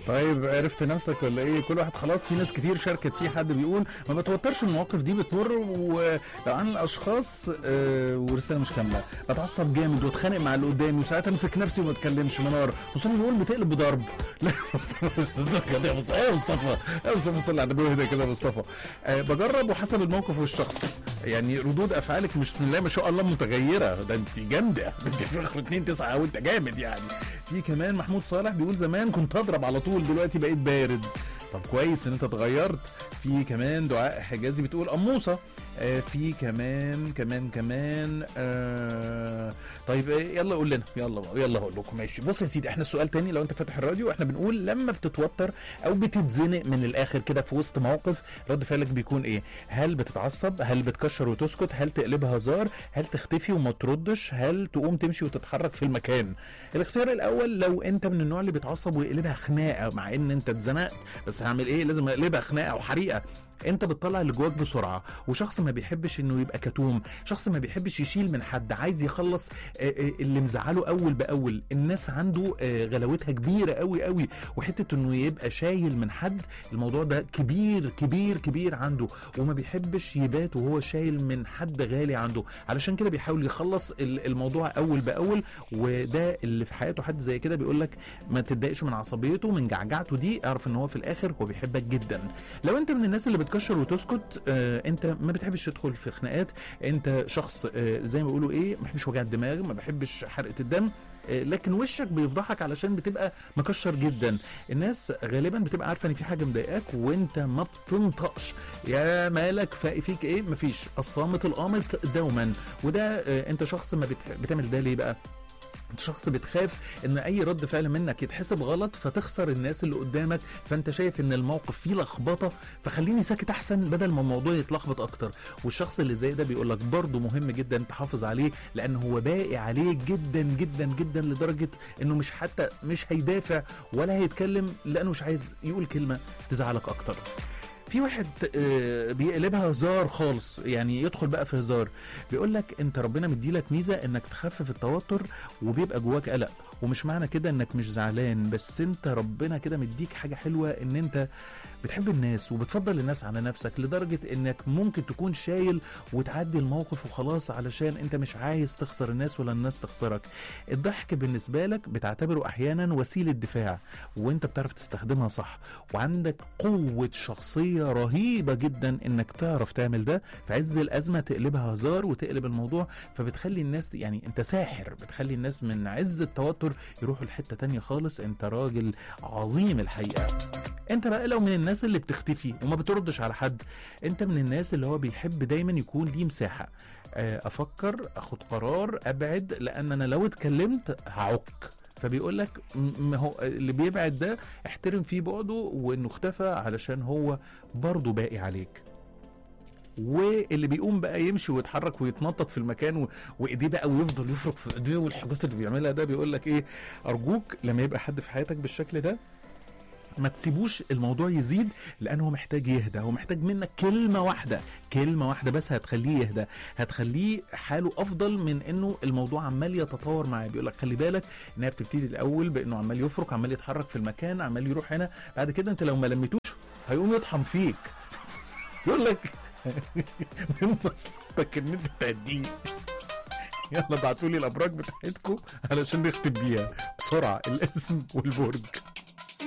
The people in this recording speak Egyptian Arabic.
طيب عرفت نفسك ولا ايه كل واحد خلاص في ناس كتير شاركت فيه حد بيقول ما بتوترش المواقف دي بتمر ولو عن الاشخاص آه ورساله مش كامله بتعصب جامد واتخانق مع اللي قدامي وساعات امسك نفسي وما اتكلمش منار مصطفى بيقول بتقلب بضرب لا مصطفى مصطفى يا مصطفى يا مصطفى يا مصطفى صلي على النبي وهدى كده يا مصطفى آه بجرب وحسب الموقف والشخص يعني ردود افعالك مش بسم الله ما شاء الله متغيره ده انت جامده انت في 2 9 وانت جامد يعني في كمان محمود صالح بيقول زمان كنت اضرب على طول دلوقتي بقيت بارد طب كويس ان انت اتغيرت في كمان دعاء حجازي بتقول قموصه آه في كمان كمان كمان آه طيب آه، يلا قول لنا يلا بقى يلا هقول لكم ماشي بص يا سيدي احنا السؤال تاني لو انت فاتح الراديو احنا بنقول لما بتتوتر او بتتزنق من الاخر كده في وسط موقف رد فعلك بيكون ايه هل بتتعصب هل بتكشر وتسكت هل تقلبها هزار هل تختفي وما تردش هل تقوم تمشي وتتحرك في المكان الاختيار الاول لو انت من النوع اللي بيتعصب ويقلبها خناقه مع ان انت اتزنقت بس هعمل ايه لازم اقلبها خناقه وحريقه انت بتطلع اللي جواك بسرعه وشخص ما بيحبش انه يبقى كتوم شخص ما بيحبش يشيل من حد عايز يخلص آه، آه، اللي مزعله اول باول الناس عنده آه، غلاوتها كبيره قوي قوي وحته انه يبقى شايل من حد الموضوع ده كبير كبير كبير عنده وما بيحبش يبات وهو شايل من حد غالي عنده علشان كده بيحاول يخلص ال- الموضوع اول باول وده اللي في حياته حد زي كده بيقول لك ما تتضايقش من عصبيته من جعجعته دي اعرف ان هو في الاخر هو بيحبك جدا لو انت من الناس اللي بتكشر وتسكت آه انت ما بتحبش تدخل في خناقات انت شخص آه زي ما بيقولوا ايه ما بحبش وجع الدماغ ما بحبش حرقه الدم آه، لكن وشك بيفضحك علشان بتبقى مكشر جدا الناس غالبا بتبقى عارفه ان في حاجه مضايقاك وانت ما بتنطقش يا مالك فاقي فيك ايه مفيش الصامت القامت دوما وده آه، انت شخص ما بت- بتعمل ده ليه بقى انت شخص بتخاف ان اي رد فعل منك يتحسب غلط فتخسر الناس اللي قدامك فانت شايف ان الموقف فيه لخبطه فخليني ساكت احسن بدل ما الموضوع يتلخبط اكتر والشخص اللي زي ده بيقول لك برضه مهم جدا تحافظ عليه لان هو باقي عليك جدا جدا جدا لدرجه انه مش حتى مش هيدافع ولا هيتكلم لانه مش عايز يقول كلمه تزعلك اكتر في واحد آه، بيقلبها هزار خالص يعني يدخل بقى في هزار بيقول لك انت ربنا مديلك ميزه انك تخفف التوتر وبيبقى جواك قلق ومش معنى كده انك مش زعلان بس انت ربنا كده مديك حاجه حلوه ان انت بتحب الناس وبتفضل الناس على نفسك لدرجه انك ممكن تكون شايل وتعدي الموقف وخلاص علشان انت مش عايز تخسر الناس ولا الناس تخسرك الضحك بالنسبه لك بتعتبره احيانا وسيله دفاع وانت بتعرف تستخدمها صح وعندك قوه شخصيه رهيبه جدا انك تعرف تعمل ده في عز الازمه تقلبها هزار وتقلب الموضوع فبتخلي الناس يعني انت ساحر بتخلي الناس من عز التوتر يروحوا لحته تانية خالص انت راجل عظيم الحقيقه انت بقى لو من الناس اللي بتختفي وما بتردش على حد انت من الناس اللي هو بيحب دايما يكون ليه مساحه آه، افكر اخد قرار ابعد لان انا لو اتكلمت هعك فبيقول لك م- هو اللي بيبعد ده احترم فيه بعده وانه اختفى علشان هو برضه باقي عليك واللي بيقوم بقى يمشي ويتحرك ويتنطط في المكان و... وايديه بقى ويفضل يفرك في ايديه والحاجات اللي بيعملها ده بيقول لك ايه ارجوك لما يبقى حد في حياتك بالشكل ده ما تسيبوش الموضوع يزيد لان هو محتاج يهدى هو محتاج منك كلمه واحده كلمه واحده بس هتخليه يهدى هتخليه حاله افضل من انه الموضوع عمال يتطور معاه بيقول لك خلي بالك انها بتبتدي الاول بانه عمال يفرك عمال يتحرك في المكان عمال يروح هنا بعد كده انت لو ما لميتوش هيقوم يطحن فيك يقول لك من مصلحتك ان انت تهديه يلا ابعتوا لي الابراج بتاعتكم علشان نختم بيها بسرعه الاسم والبرج